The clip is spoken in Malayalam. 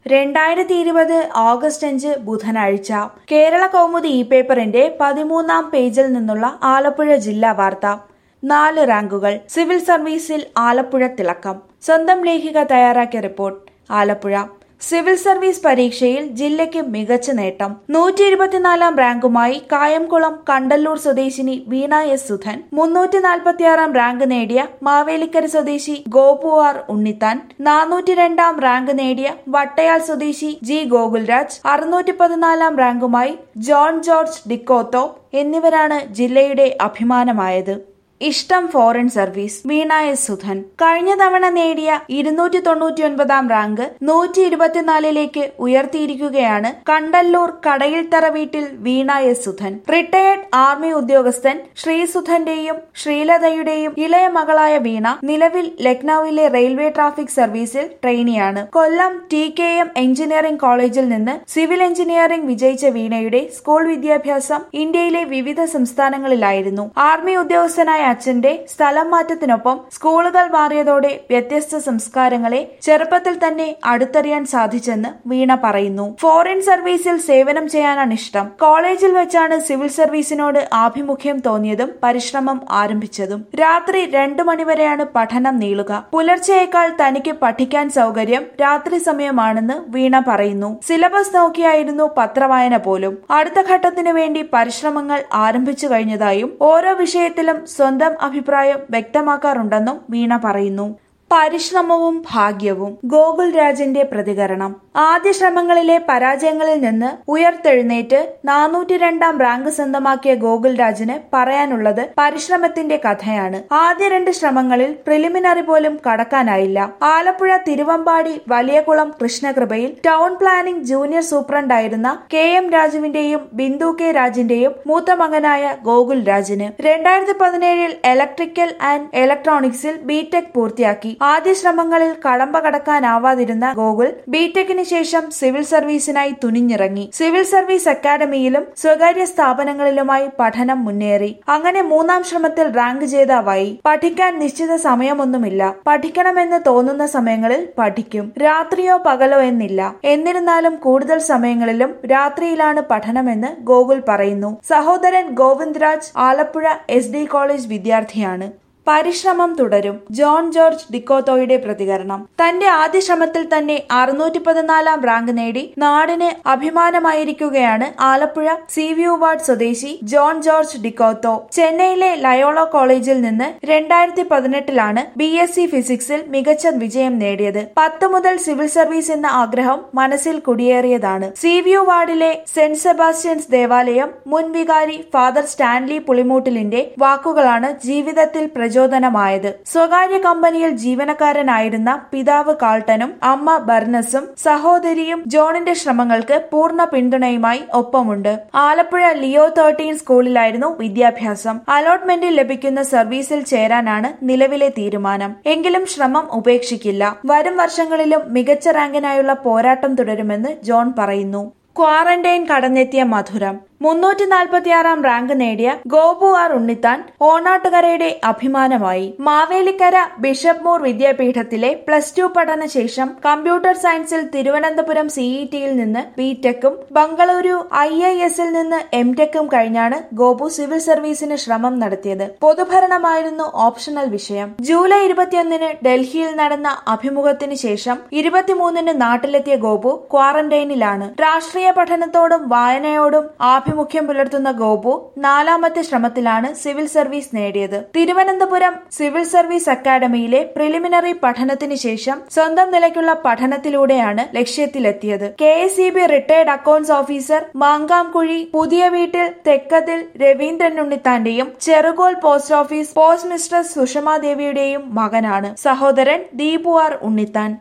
രണ്ടായിരത്തി ഇരുപത് ഓഗസ്റ്റ് അഞ്ച് ബുധനാഴ്ച കേരള കൗമുദി ഇ പേപ്പറിന്റെ പതിമൂന്നാം പേജിൽ നിന്നുള്ള ആലപ്പുഴ ജില്ലാ വാർത്ത നാല് റാങ്കുകൾ സിവിൽ സർവീസിൽ ആലപ്പുഴ തിളക്കം സ്വന്തം ലേഖിക തയ്യാറാക്കിയ റിപ്പോർട്ട് ആലപ്പുഴ സിവിൽ സർവീസ് പരീക്ഷയിൽ ജില്ലയ്ക്ക് മികച്ച നേട്ടം നൂറ്റി ഇരുപത്തിനാലാം റാങ്കുമായി കായംകുളം കണ്ടല്ലൂർ സ്വദേശിനി വീണ എസ് സുധൻ മുന്നൂറ്റി നാൽപ്പത്തിയാറാം റാങ്ക് നേടിയ മാവേലിക്കര സ്വദേശി ഗോപു ആർ ഉണ്ണിത്താൻ നാനൂറ്റി രണ്ടാം റാങ്ക് നേടിയ വട്ടയാൽ സ്വദേശി ജി ഗോകുൽരാജ് അറുന്നൂറ്റി പതിനാലാം റാങ്കുമായി ജോൺ ജോർജ് ഡിക്കോത്തോ എന്നിവരാണ് ജില്ലയുടെ അഭിമാനമായത് ഇഷ്ടം foreign service Veena S Sudhan കഴിഞ്ഞ തവണ നേടിയ ഇരുന്നൂറ്റി തൊണ്ണൂറ്റി ഒൻപതാം റാങ്ക് നൂറ്റി ഇരുപത്തിനാലിലേക്ക് ഉയർത്തിയിരിക്കുകയാണ് കണ്ടല്ലൂർ കടയിൽത്തറ വീട്ടിൽ Veena S Sudhan retired army ഉദ്യോഗസ്ഥൻ ശ്രീസുധന്റെയും ശ്രീലതയുടെയും ഇളയ മകളായ വീണ നിലവിൽ ലക്നൌവിലെ റെയിൽവേ ട്രാഫിക് സർവീസിൽ ട്രെയിനിയാണ് Kollam T K M engineering കോളേജിൽ നിന്ന് സിവിൽ എഞ്ചിനീയറിംഗ് വിജയിച്ച വീണയുടെ സ്കൂൾ വിദ്യാഭ്യാസം ഇന്ത്യയിലെ വിവിധ സംസ്ഥാനങ്ങളിലായിരുന്നു ആർമി ഉദ്യോഗസ്ഥനായ അച്ഛന്റെ സ്ഥലം മാറ്റത്തിനൊപ്പം സ്കൂളുകൾ മാറിയതോടെ വ്യത്യസ്ത സംസ്കാരങ്ങളെ ചെറുപ്പത്തിൽ തന്നെ അടുത്തറിയാൻ സാധിച്ചെന്ന് വീണ പറയുന്നു ഫോറിൻ സർവീസിൽ സേവനം ചെയ്യാനാണ് ഇഷ്ടം കോളേജിൽ വെച്ചാണ് സിവിൽ സർവീസിനോട് ആഭിമുഖ്യം തോന്നിയതും പരിശ്രമം ആരംഭിച്ചതും രാത്രി രണ്ടു മണിവരെയാണ് പഠനം നീളുക പുലർച്ചയേക്കാൾ തനിക്ക് പഠിക്കാൻ സൗകര്യം രാത്രി സമയമാണെന്ന് വീണ പറയുന്നു സിലബസ് നോക്കിയായിരുന്നു പത്രവായന പോലും അടുത്ത ഘട്ടത്തിനു വേണ്ടി പരിശ്രമങ്ങൾ ആരംഭിച്ചു കഴിഞ്ഞതായും ഓരോ വിഷയത്തിലും സ്വന്തം അഭിപ്രായം വ്യക്തമാക്കാറുണ്ടെന്നും വീണ പറയുന്നു പരിശ്രമവും ഭാഗ്യവും ഗോകുൽ രാജിന്റെ പ്രതികരണം ആദ്യ ശ്രമങ്ങളിലെ പരാജയങ്ങളിൽ നിന്ന് ഉയർത്തെഴുന്നേറ്റ് നാനൂറ്റി രണ്ടാം റാങ്ക് സ്വന്തമാക്കിയ ഗോകുൽ രാജിന് പറയാനുള്ളത് പരിശ്രമത്തിന്റെ കഥയാണ് ആദ്യ രണ്ട് ശ്രമങ്ങളിൽ പ്രിലിമിനറി പോലും കടക്കാനായില്ല ആലപ്പുഴ തിരുവമ്പാടി വലിയകുളം കൃഷ്ണകൃപയിൽ ടൗൺ പ്ലാനിംഗ് ജൂനിയർ സൂപ്രണ്ടായിരുന്ന കെ എം രാജുവിന്റെയും ബിന്ദു കെ രാജിന്റെയും മൂത്ത മകനായ ഗോകുൽ രാജിന് രണ്ടായിരത്തി പതിനേഴിൽ ഇലക്ട്രിക്കൽ ആൻഡ് ഇലക്ട്രോണിക്സിൽ ബിടെക് പൂർത്തിയാക്കി ആദ്യ ശ്രമങ്ങളിൽ കടമ്പ കടക്കാനാവാതിരുന്ന ഗോകുൽ ബിടെക്കിന് ശേഷം സിവിൽ സർവീസിനായി തുനിഞ്ഞിറങ്ങി സിവിൽ സർവീസ് അക്കാദമിയിലും സ്വകാര്യ സ്ഥാപനങ്ങളിലുമായി പഠനം മുന്നേറി അങ്ങനെ മൂന്നാം ശ്രമത്തിൽ റാങ്ക് ജേതാവായി പഠിക്കാൻ നിശ്ചിത സമയമൊന്നുമില്ല പഠിക്കണമെന്ന് തോന്നുന്ന സമയങ്ങളിൽ പഠിക്കും രാത്രിയോ പകലോ എന്നില്ല എന്നിരുന്നാലും കൂടുതൽ സമയങ്ങളിലും രാത്രിയിലാണ് പഠനമെന്ന് ഗോകുൽ പറയുന്നു സഹോദരൻ Govind Raj Alappuzha S D college വിദ്യാർത്ഥിയാണ് പരിശ്രമം തുടരും ജോൺ ജോർജ് ഡിക്കോത്തോയുടെ പ്രതികരണം തന്റെ ആദ്യ ശ്രമത്തിൽ തന്നെ അറുന്നൂറ്റി പതിനാലാം റാങ്ക് നേടി നാടിന് അഭിമാനമായിരിക്കുകയാണ് ആലപ്പുഴ സി വ്യൂ വാർഡ് സ്വദേശി ജോൺ ജോർജ് ഡിക്കോത്തോ ചെന്നൈയിലെ ലയോളോ കോളേജിൽ നിന്ന് രണ്ടായിരത്തി പതിനെട്ടിലാണ് ബി എസ് സി ഫിസിക്സിൽ മികച്ച വിജയം നേടിയത് പത്ത് മുതൽ സിവിൽ സർവീസ് എന്ന ആഗ്രഹം മനസ്സിൽ കുടിയേറിയതാണ് സി വ്യൂ വാർഡിലെ സെന്റ് സെബാസ്റ്റ്യൻസ് ദേവാലയം മുൻ വികാരി ഫാദർ സ്റ്റാൻലി പുളിമൂട്ടിലിന്റെ വാക്കുകളാണ് ജീവിതത്തിൽ പ്രചോദനമായത് സ്വകാര്യ കമ്പനിയിൽ ജീവനക്കാരനായിരുന്ന പിതാവ് കാൾട്ടനും അമ്മ ബർണസും സഹോദരിയും ജോണിന്റെ ശ്രമങ്ങൾക്ക് പൂർണ്ണ പിന്തുണയുമായി ഒപ്പമുണ്ട് ആലപ്പുഴ ലിയോ തേർട്ടീൻ സ്കൂളിലായിരുന്നു വിദ്യാഭ്യാസം അലോട്ട്മെന്റിൽ ലഭിക്കുന്ന സർവീസിൽ ചേരാനാണ് നിലവിലെ തീരുമാനം എങ്കിലും ശ്രമം ഉപേക്ഷിക്കില്ല വരും വർഷങ്ങളിലും മികച്ച റാങ്കിനായുള്ള പോരാട്ടം തുടരുമെന്ന് ജോൺ പറയുന്നു ക്വാറന്റൈൻ കടന്നെത്തിയ മധുരം മുന്നൂറ്റി നാൽപ്പത്തിയാറാം റാങ്ക് നേടിയ ഗോപു ആർ ഉണ്ണിത്താൻ ഓണാട്ടുകരയുടെ അഭിമാനമായി മാവേലിക്കര ബിഷപ്പ് മൂർ വിദ്യാപീഠത്തിലെ പ്ലസ് ടു പഠനശേഷം കമ്പ്യൂട്ടർ സയൻസിൽ തിരുവനന്തപുരം സിഇടിയിൽ നിന്ന് ബിടെക്കും ബംഗളൂരു ഐ ഐ എസിൽ നിന്ന് എം ടെക്കും കഴിഞ്ഞാണ് ഗോപു സിവിൽ സർവീസിന് ശ്രമം നടത്തിയത് പൊതുഭരണമായിരുന്നു ഓപ്ഷണൽ വിഷയം ജൂലൈ ഇരുപത്തിയൊന്നിന് ഡൽഹിയിൽ നടന്ന അഭിമുഖത്തിന് ശേഷം ഇരുപത്തിമൂന്നിന് നാട്ടിലെത്തിയ ഗോപു ക്വാറന്റൈനിലാണ് രാഷ്ട്രീയ പഠനത്തോടും വായനയോടും ആഭിമുഖ്യം പുലർത്തുന്ന ഗോപു നാലാമത്തെ ശ്രമത്തിലാണ് സിവിൽ സർവീസ് നേടിയത് തിരുവനന്തപുരം സിവിൽ സർവീസ് അക്കാദമിയിലെ പ്രിലിമിനറി പഠനത്തിന് ശേഷം സ്വന്തം നിലയ്ക്കുള്ള പഠനത്തിലൂടെയാണ് ലക്ഷ്യത്തിലെത്തിയത് K S E B retired accounts officer Mankamkuzhi പുതിയ വീട്ടിൽ തെക്കതിൽ രവീന്ദ്രൻ ഉണ്ണിത്താന്റെയും Cherukol post office postmistress സുഷമാദേവിയുടെയും മകനാണ് സഹോദരൻ ദീപു ആർ ഉണ്ണിത്താൻ